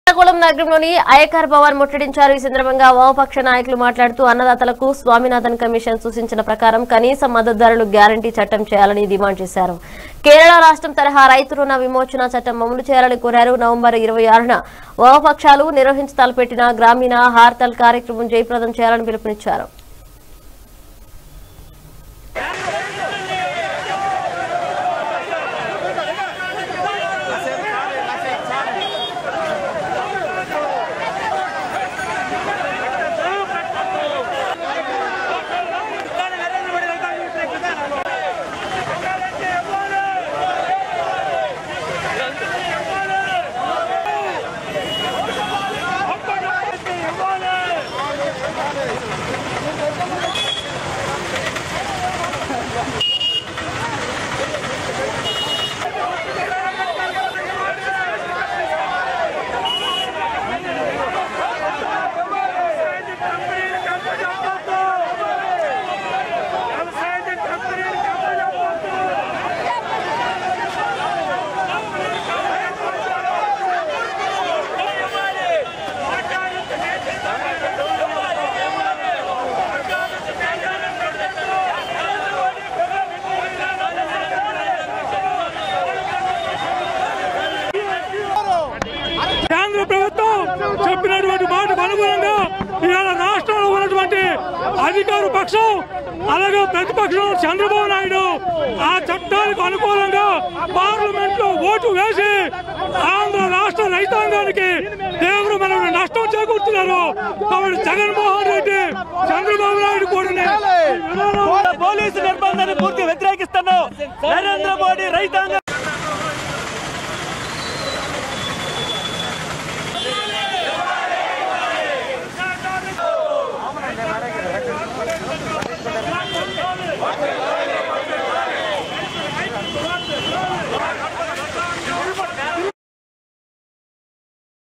శ్రీకాకుళం నగరంలోని అయ్యకార్ భవన్ ముట్టడించారు ఈ సందర్భంగా వామపక్ష నాయకులు మాట్లాడుతూ అన్నదాతలకు స్వామినాథన్ కమిషన్ సూచించిన ప్రకారం కనీస మద్దతు ధరలు గ్యారంటీ చట్టం చేయాలని డిమాండ్ చేశారు కేరళ రాష్ట్రం తరహా రైతు రుణ విమోచన చట్టం అమలు చేయాలని కోరారు నవంబర్ ఇరవై ఆరున వామపక్షాలు నిర్వహించి తలపెట్టిన గ్రామీణ హార్తల్ కార్యక్రమం జయప్రదం చేయాలని పిలుపునిచ్చారు కేంద్ర ప్రభుత్వం చెప్పినటువంటి మాటకు అనుగుణంగా ఇవాళ రాష్ట్రంలో ఉన్నటువంటి అధికార పక్షం అలాగే ప్రతిపక్షం చంద్రబాబు నాయుడు ఆ చట్టానికి అనుకూలంగా పార్లమెంట్ లో ఓటు వేసి ఆంధ్ర రాష్ట్ర రైతాంగానికి తీవ్రమైన నష్టం చేకూరుతున్నారు కాబట్టి జగన్మోహన్ రెడ్డి చంద్రబాబు నాయుడు కూడా పోలీసు నిర్బంధాన్ని పూర్తి వ్యతిరేకిస్తున్నాం నరేంద్ర మోడీ రైతాంగ